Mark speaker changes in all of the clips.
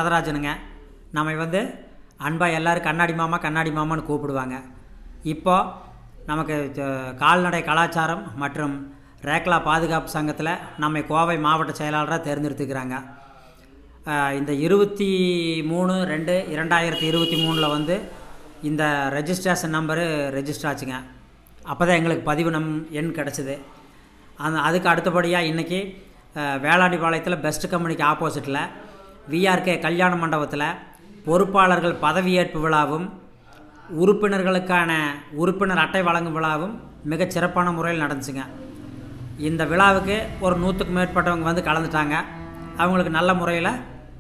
Speaker 1: வரதராஜனுங்க நம்ம வந்து அன்பாக எல்லோரும் கண்ணாடி மாமா கண்ணாடி மாமான்னு கூப்பிடுவாங்க இப்போ நமக்கு த- கால்நடை கலாச்சாரம் மற்றும் ரேக்லா பாதுகாப்பு சங்கத்தில் நம்மை கோவை மாவட்ட செயலாளராக தேர்ந்தெடுத்துக்கிறாங்க ஆஹ் இந்த இருபத்தி மூணு ரெண்டு இரண்டாயிரத்தி இருபத்தி மூணில் வந்து இந்த ரெஜிஸ்ட்ரேஷன் நம்பரு ரெஜிஸ்டர் ஆச்சுங்க அப்போ தான் எங்களுக்கு பதிவு நம் எண் கிடச்சிது அந்த அதுக்கு அடுத்தபடியாக இன்றைக்கி வேளாண்டிபாளையத்தில் பெஸ்ட் கம்பெனிக்கு ஆப்போசிட்டில் விஆர்கே கல்யாண மண்டபத்தில் பொறுப்பாளர்கள் பதவியேற்பு விழாவும் உறுப்பினர்களுக்கான உறுப்பினர் அட்டை வழங்கும் விழாவும் மிகச் சிறப்பான முறையில் நடந்துச்சுங்க இந்த விழாவுக்கு ஒரு நூற்றுக்கும் மேற்பட்டவங்க வந்து கலந்துட்டாங்க அவங்களுக்கு நல்ல முறையில்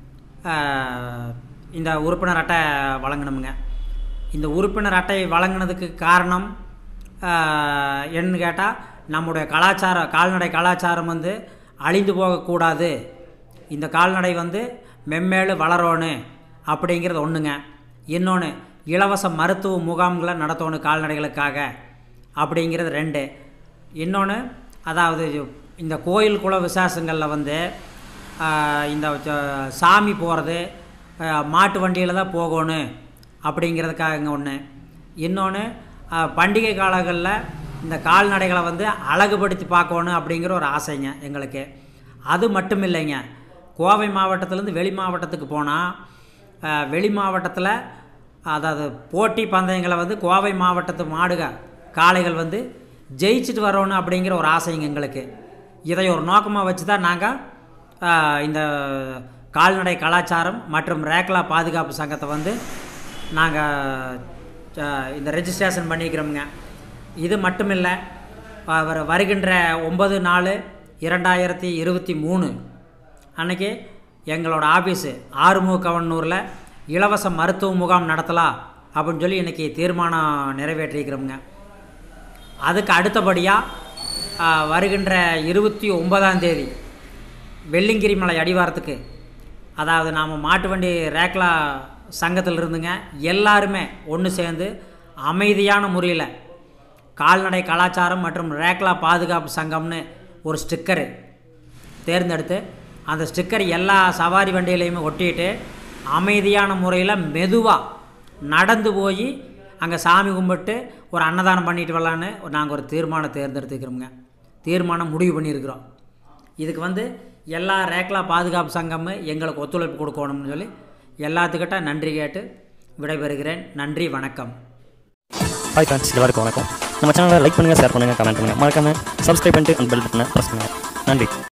Speaker 1: இந்த உறுப்பினர் அட்டை வழங்கணுமுங்க இந்த உறுப்பினர் அட்டை வழங்கினதுக்கு காரணம் ஆஹ், என்னன்னு கேட்டால் நம்முடைய கலாச்சாரம் கால்நடை கலாச்சாரம் வந்து அழிந்து போகக்கூடாது இந்த கால்நடை வந்து மெம்மேலு வளரணும் அப்படிங்கிறது ஒன்றுங்க இன்னொன்று இலவச மருத்துவ முகாம்களை நடத்தணும் கால்நடைகளுக்காக அப்படிங்கிறது ரெண்டு இன்னொன்று அதாவது இந்த கோயில் குல விசேஷங்களில் வந்து ஆஹ், இந்த ச- சாமி போகிறது மாட்டு வண்டியில் தான் போகணும் அப்படிங்கிறதுக்காகங்க ஒன்று இன்னொன்று பண்டிகை காலங்களில் இந்த கால்நடைகளை வந்து அழகுபடுத்தி பார்க்கணும் அப்படிங்கிற ஒரு ஆசைங்க எங்களுக்கு அது மட்டும் இல்லைங்க கோவை மாவட்டத்திலேருந்து வெளி மாவட்டத்துக்கு போனால் வெளி மாவட்டத்தில் அதாவது போட்டி பந்தயங்களை வந்து கோவை மாவட்டத்து மாடுக காளைகள் வந்து ஜெயிச்சுட்டு வரணும் அப்படிங்கிற ஒரு ஆசைங்க எங்களுக்கு இதை ஒரு நோக்கமாக வச்சு தான் நாங்கள் இந்த கால்நடை கலாச்சாரம் மற்றும் ரேக்லா பாதுகாப்பு சங்கத்தை வந்து நாங்கள் இந்த ரெஜிஸ்ட்ரேஷன் பண்ணிக்கிறோமுங்க இது மட்டும் இல்லை வர வருகின்ற ஒன்பது நாலு இரண்டாயிரத்தி இருபத்தி மூணு அன்னைக்கு எங்களோட ஆஃபீஸு ஆறுமுகவன்னூரில் இலவச மருத்துவ முகாம் நடத்தலாம் அப்படின்னு சொல்லி இன்றைக்கி தீர்மானம் நிறைவேற்றிக்கிறோமுங்க அதுக்கு அடுத்தபடியாக வருகின்ற இருபத்தி ஒன்பதாம் தேதி வெள்ளிங்கிரி மலை அடிவாரத்துக்கு அதாவது நாம் மாட்டு வண்டி ரேக்லா சங்கத்தில் இருந்துங்க எல்லாருமே ஒன்று சேர்ந்து அமைதியான முறையில் கால்நடை கலாச்சாரம் மற்றும் ரேக்லா பாதுகாப்பு சங்கம்னு ஒரு ஸ்டிக்கரு தேர்ந்தெடுத்து அந்த ஸ்டிக்கர் எல்லா சவாரி வண்டியிலையுமே ஒட்டிட்டு அமைதியான முறையில் மெதுவாக நடந்து போய் அங்கே சாமி கும்பிட்டு ஒரு அன்னதானம் பண்ணிட்டு வரலான்னு நாங்கள் ஒரு தீர்மானம் தேர்ந்தெடுத்துக்கிறோங்க தீர்மானம் முடிவு பண்ணியிருக்கிறோம் இதுக்கு வந்து எல்லா ரேக்லா பாதுகாப்பு சங்கமும் எங்களுக்கு ஒத்துழைப்பு கொடுக்கணும்னு சொல்லி எல்லாத்துக்கிட்ட நன்றி கேட்டு விடைபெறுகிறேன் நன்றி வணக்கம்
Speaker 2: ஹாய் ஃப்ரெண்ட்ஸ் எல்லாருக்கும் வணக்கம் நம்ம சேனலை லைக் பண்ணுங்கள் ஷேர் பண்ணுங்கள் கமெண்ட் பண்ணுங்கள் மறக்காம சப்ஸ்கிரைப் பண்ணிட்டு அந்த பெல் பட்டனை ப்ரெஸ் பண்ணுங்கள் நன்றி